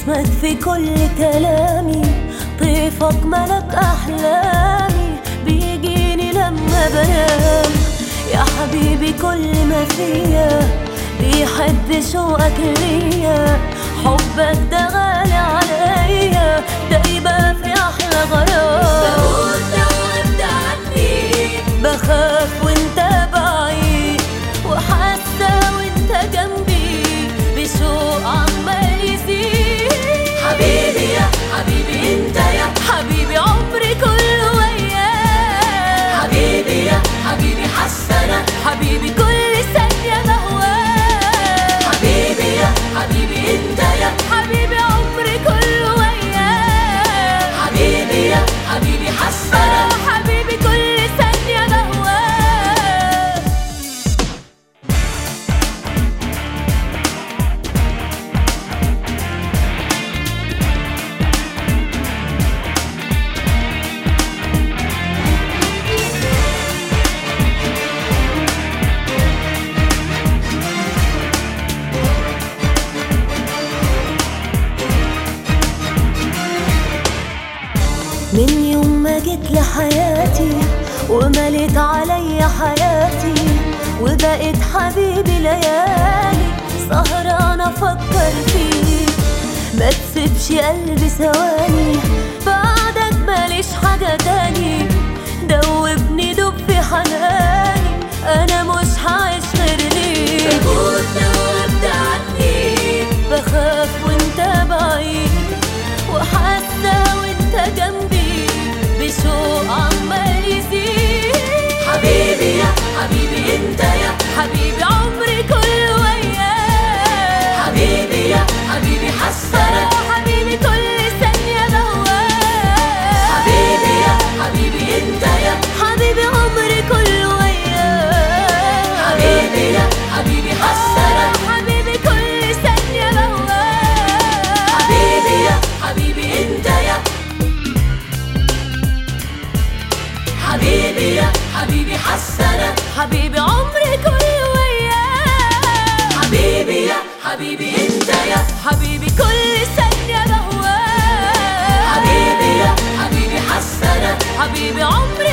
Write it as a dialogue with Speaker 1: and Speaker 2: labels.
Speaker 1: اسمك في كل كلامي طيفك ملك أحلامي بيجيني لما بنام يا حبيبي كل ما فيا بيحب شوقك ليا حبك ده غالي عليا ده يبقى في أحلى غرام
Speaker 2: بموت لو غبت عني
Speaker 1: بخاف وانت بعيد وحاسة وانت جنبي بشوق عمال يزيد
Speaker 2: حبيبي يا حبيبي انت يا
Speaker 1: حبيبي عمري كله وياك
Speaker 2: حبيبي يا حبيبي حسنا
Speaker 1: حبيبي كل ثانية بهواك
Speaker 2: حبيبي يا حبيبي انت يا
Speaker 1: حبيبي عمري كله وياك
Speaker 2: حبيبي يا حبيبي حسنا
Speaker 1: آه حبيبي كل ثانية بهواك من يوم ما جيت لحياتي ومليت عليا حياتي وبقيت حبيبي ليالي سهرانة افكر فيك ما تسيبش قلبي ثواني بعدك ماليش حاجة تاني دوبني دوب في حناني انا مش هعيش غير ليك
Speaker 2: بموت لو غبت عني
Speaker 1: بخاف وانت بعيد وحاسة وانت جنبي بشوق عمال يزيد
Speaker 2: حبيبي يا حبيبي انت يا
Speaker 1: حبيبي عمري كله وياك
Speaker 2: حبيبي يا حبيبي حسنا
Speaker 1: حبيبي كل ثانية بهواك
Speaker 2: حبيبي يا حبيبي انت يا
Speaker 1: حبيبي عمري كله وياك
Speaker 2: حبيبي يا حبيبي حسنا
Speaker 1: حبيبي كل ثانية بهواك
Speaker 2: حبيبي يا حبيبي انت يا حبيبي يا حبيبي حسنا
Speaker 1: حبيبي عمري كله وياك
Speaker 2: حبيبي يا حبيبي انت يا
Speaker 1: حبيبي كل ثانية بهواك
Speaker 2: حبيبي يا حبيبي حسنا
Speaker 1: حبيبي عمري